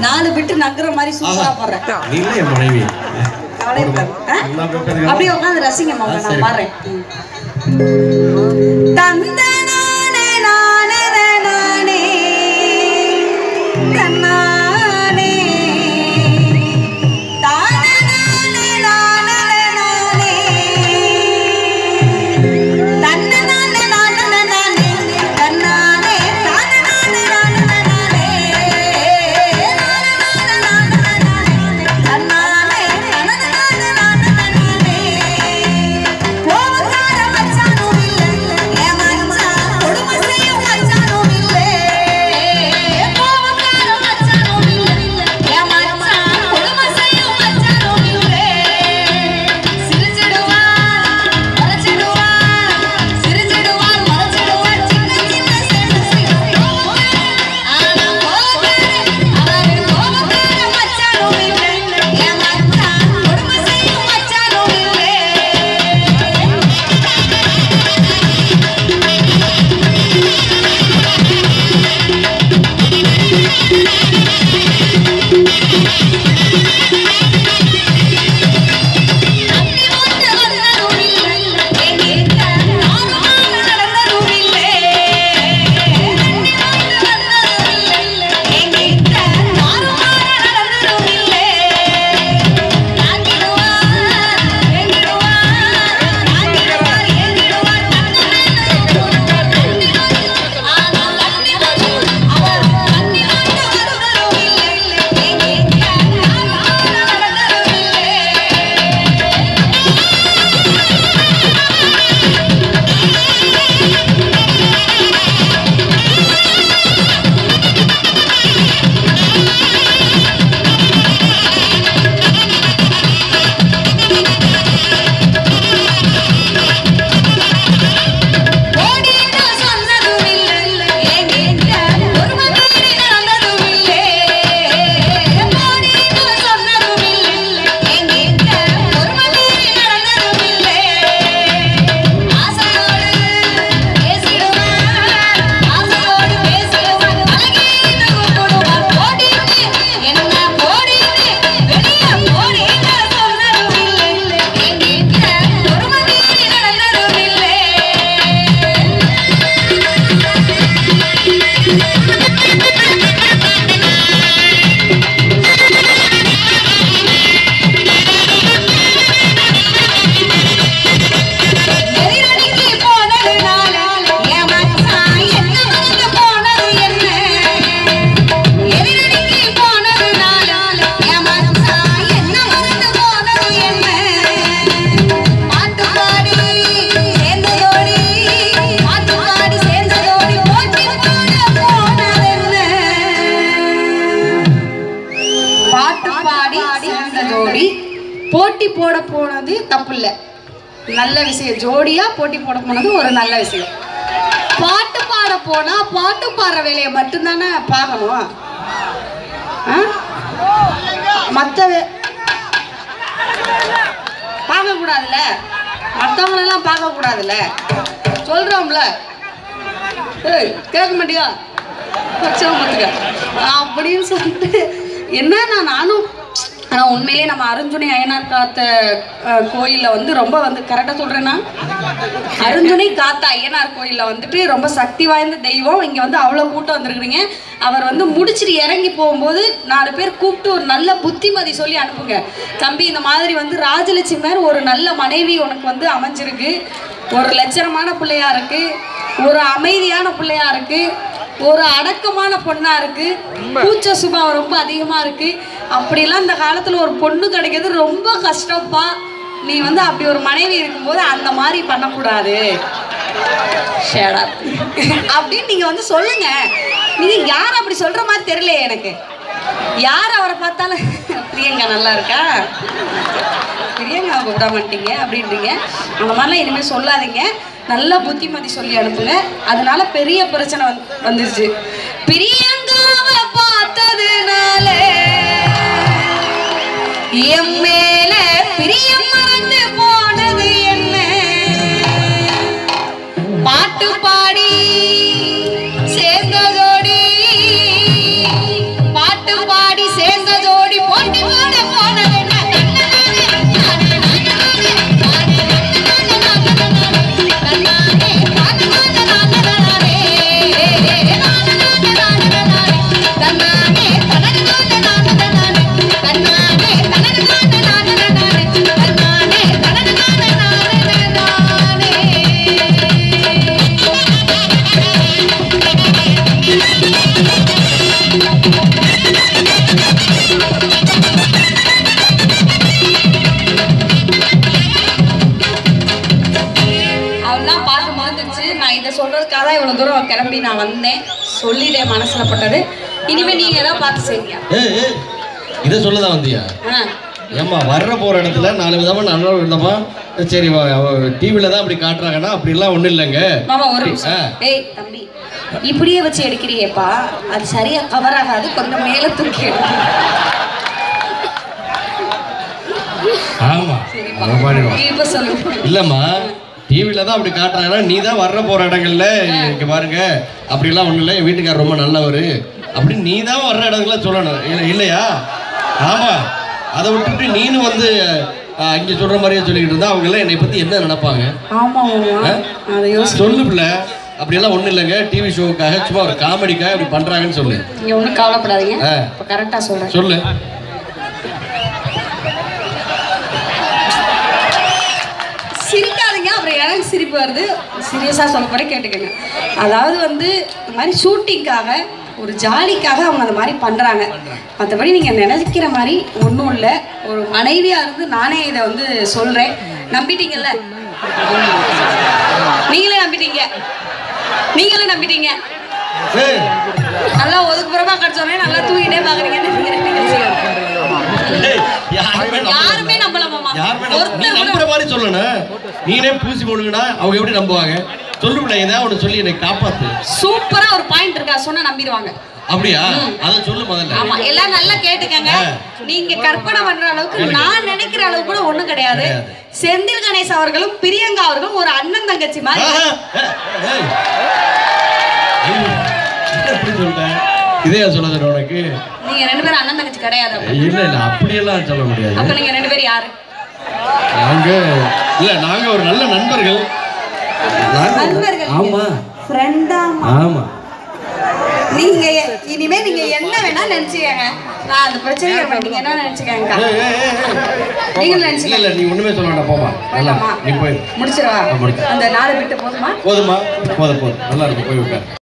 நாலு விட்டு நக்குற மாதிரி சூப்பரா போடுறேன் நீ இல்லை என் மனைவி கவலைப்படாத. ஆ? நான் போட்டதுக்கு அப்படியே உட்காந்து ரசிங்க மாமா ஆ, நான் சரி. பாடுறேன் தந்தனானே நானே நானே தன்னானே தானனானே நானே நானே தன்னனானே நானே நானே தன்னானே தானனானே நானே நானே தன்னானே தனனானே நானே கோவக்கார மச்சானும் இல்ல என் மச்சான் கொடுமை செய்யும் மச்சானும் இல்ல கோவக்கார மச்சானும் இல்ல என் மச்சான் கொடுமை செய்யும் மச்சானும் இல்ல சிரிச்சிடுவான் மறைச்சிடுவான் சிரிச்சிடுவான் மறைச்சிடுவான் சின்ன சின்ன சேட்டை செய்வான் ஆனா கோவக்கார அவன் கோவக்கார மச்சானும் இல்ல என் மச்சான் கொடுமை செய்யும் மச்சானும் இல்ல ஓடிட்டு சொன்னதும் இல்ல என்கிட்ட ஒரு மாதிரி நடந்ததும் இல்ல ஓடிட்டு சொன்னதும் இல்ல என்கிட்ட ஒரு மாதிரி நடந்ததும் இல்ல ஆசையோடு பேசிடுவான் ஆசையோடு பேசிடுவான் அழகிட்டு கூப்பிடுவான் ஓடிட்டு என்ன ஓடிட்டு வெளியே ஓடிட்டு சொன்னதும் இல்ல என்கிட்ட ஒரு மாதிரி நடந்ததும் இல்ல எதிரணிக்கு போனதுனால என் மச்சான் என்ன மறந்து போனது என்ன எதிரணிக்கு போனதுனால என் மச்சான் என்ன மறந்து போனது என்ன பாட்டு பாடி சேர்ந்ததோடி பாட்டு பாடி சேர்ந்ததோடி போட்டி போட போனது என்ன பாட்டு பாடி சேர்ந்த ஜோடி போட்டி போட போனது தப்பு இல்ல நல்ல விஷயம் ஜோடியா போட்டி போட போனது ஒரு நல்ல விஷயம் பாட்டு பாட போனா பாட்டு பாடுற வேலையை மட்டும்தானே பார்க்கணும் ஆ? மத்த வே- பார்க்க கூடாதுல்ல மற்றவங்களெல்லாம் பார்க்க கூடாதுல்ல சொல்றோம்ல ஏய் கேட்க மாட்டியா வச்சவன் பார்த்துக்க அப்படின்னு சொல்லிட்டு என்ன நான் நானும் ஆனால் உண்மையிலேயே நம்ம அருஞ்சுனை அயனார் காத்த அஹ், கோயில்ல வந்து ரொம்ப வந்து கரெக்டாக சொல்கிறேன்னா அருஞ்சுனை காத்த ஐயனார் கோயிலில் வந்துட்டு ரொம்ப சக்தி வாய்ந்த தெய்வம் இங்கே வந்து அவ்வளோ கூட்டம் வந்திருக்கிறீங்க அவர் வந்து முடிச்சிட்டு இறங்கி போகும்போது நாலு பேர் கூப்பிட்டு ஒரு நல்ல புத்திமதி சொல்லி அனுப்புங்க தம்பி இந்த மாதிரி வந்து ராஜலட்சுமி மாதிரி ஒரு நல்ல மனைவி உனக்கு வந்து அமைஞ்சிருக்கு ஒரு லட்சணமான பிள்ளையா இருக்கு ஒரு அமைதியான பிள்ளையா இருக்கு ஒரு அடக்கமான பொண்ணா இருக்கு கூச்ச சுபாவம் ரொம்ப அதிகமா இருக்கு அப்படிலாம் இந்த காலத்துல ஒரு பொண்ணு கிடைக்கிறது ரொம்ப கஷ்டப்பா நீ வந்து அப்படி ஒரு மனைவி இருக்கும்போது அந்த மாதிரி பண்ணக்கூடாது Shut up. அப்படின்னு நீங்க வந்து சொல்லுங்க நீங்க யார் அப்படி சொல்ற மாதிரி தெரியலையே எனக்கு யார் அவரை பார்த்தாலும் பிரியங்கா நல்லா இருக்கா பிரியங்கா கூப்பிட மாட்டீங்க அப்படின்றீங்க அந்த மாதிரிலாம் இனிமேல் சொல்லாதீங்க நல்ல புத்திமதி சொல்லி அனுப்புங்க அதனால பெரிய பிரச்சனை வந்து வந்துருச்சு பிரியங்காவை பார்த்ததுனால என் மேல பிரியம் மறந்து போனது என்ன பாட்டு பாடி சேர்ந்ததோடி பாட்டு பாடி சேர்ந்த ஜோடி போட்டி போட போனது அவெல்லாம் பார்த்து மறந்துடுச்சு நான் இதை சொல்றதுக்காக தான் இவ்வளவு தூரம் கிளம்பி நான் வந்தேன் சொல்லிட்டேன் மனசுல பட்டது இனிமே நீங்க ஏதாவது பார்த்து செய்யுங்க ஏய் ஏய் இதை சொல்லதான் வந்தியா ஆ. ஏம்மா வர்ற போகிற இடத்துல நாலு விதமா நல்ல விதமா சரி டிவியில் தான் அப்படி காட்டுறாங்கன்னா அப்படிலாம் ஒன்றும் இல்லைங்க மாமா ஒரு நிமிஷம் ஆ. ஏய் தம்பி இப்படியே வச்சு எடுக்கிறியேப்பா அது சரியா கவர் ஆகாது கொஞ்சம் மேல தூக்கி எடு ஆமாம் அதை பாடிடுவோம் இப்ப சொல்லு இல்லைம்மா டிவியில் தான் அப்படி காட்டுறாங்கன்னா நீ தான் வர்ற போகிற இடங்கள்ல இங்கே பாருங்க அப்படிலாம் ஒன்றும் இல்லை என் வீட்டுக்காரர் ரொம்ப நல்லவர் அப்படின்னு நீ தான் வர்ற இடத்துல சொல்லணும் இல்லை இல்லையா ஆமாம் அதை விட்டுட்டு நீனும் வந்து இங்கே சொல்கிற மாதிரியே சொல்லிக்கிட்டு இருந்தா அவங்கெல்லாம் என்னை பற்றி என்ன நினைப்பாங்க ஆமா மாமா அதை யோசி சொல்லு பிள்ளை அப்படியெல்லாம் ஒன்றும் இல்லைங்க டிவி ஷோவுக்காக சும்மா ஒரு காமெடிக்காக இப்படி பண்ணுறாங்கன்னு சொல்லு நீங்க ஒண்ணும் கவலைப்படாதீங்க ஆ. இப்ப கரெக்டா சொல்றேன் சொல்லு சிரிக்காதீங்க அப்புறம் எனக்கு சிரிப்பு வருது சீரியஸாக சொல்லப்பட கேட்டுக்கங்க அதாவது வந்து இந்த மாதிரி ஷூட்டிங்காக ஒரு ஜாலிக்காக அவங்க அந்த மாதிரி பண்ணுறாங்க மற்றபடி நீங்கள் நினைக்கிற மாதிரி ஒன்றும் இல்லை ஒரு மனைவியாக இருந்து நானே இதை வந்து சொல்கிறேன் நம்பிட்டீங்கல்ல நீங்களே நம்பிட்டீங்க நீங்களே நம்பிட்டீங்க ஏய், நல்லா ஒதுக்குப்புறமா கடிச்சோடனே நல்லா தூங்கிட்டே பார்க்குறீங்கன்னு நீங்க ரெண்டு பேரும் செய்யணும். ஏய், யாருமே நம்பல. யாருமே நம்பல மாமா யாருமே நம்ப- நீ ஒருத்தர் கூட நம்புற மாதிரி சொல்லணும் நீனே பூசி போடுங்கடா அவங்க எப்படி நம்புவாங்க சொல்லு பிள்ளை ஏதாவது ஒன்று சொல்லி என்னை காப்பாத்து சூப்பரா ஒரு பாயிண்ட் இருக்கா சொன்னா நம்பிடுவாங்க அப்படியா அதை சொல்லு முதல்ல ஆமா எல்லாம் நல்லா கேட்டுக்கங்க ஆ. நீங்க கற்பனை பண்ற அளவுக்கு நான் நினைக்கிற அளவுக்கு கூட ஒண்ணும் கிடையாது கிடையாது. செந்தில் கணேஷ் அவர்களும் பிரியங்கா அவர்களும் ஒரு அண்ணன் தங்கச்சி மாதிரி ஆஹா, ஏய், ஏய். ஐயோ, என்ன இப்படி சொல்லிட்டேன் இதே சொல்ல சொன்ன உனக்கு நீங்க ரெண்டு பேரும் அண்ணன் தங்கச்சி கிடையாது அப்ப. இல்ல இல்ல அப்படியெல்லாம் சொல்ல முடியாது அப்ப நீங்க ரெண்டு பேரும் யாரு நாங்க இல்ல நாங்க ஒரு நல்ல நண்பர்கள் நாங்க- நண்பர்கள் ஆமா ஃப்ரெண்டா ஆமா நீங்க இனிமே நீங்க என்ன வேணா நினைச்சுக்கங்க நான் அந்த பிரச்சனையை நீங்க என்ன நினைச்சுக்கங்க ஏய், ஏய், ஏய், ஏய். நீங்க இல்ல நினைச்சுக்கங்க இல்ல நீ ஒண்ணுமே சொல்ல வேண்டாம் போமா நல்லா வேண்டாமா? நீ போய் முடிச்சிடவா ஆ, முடிச்சு. அந்த நாலு பிட்டு போதுமா போதுமா போதும் போதும் நல்லா இருக்கும் போய் உட்கார்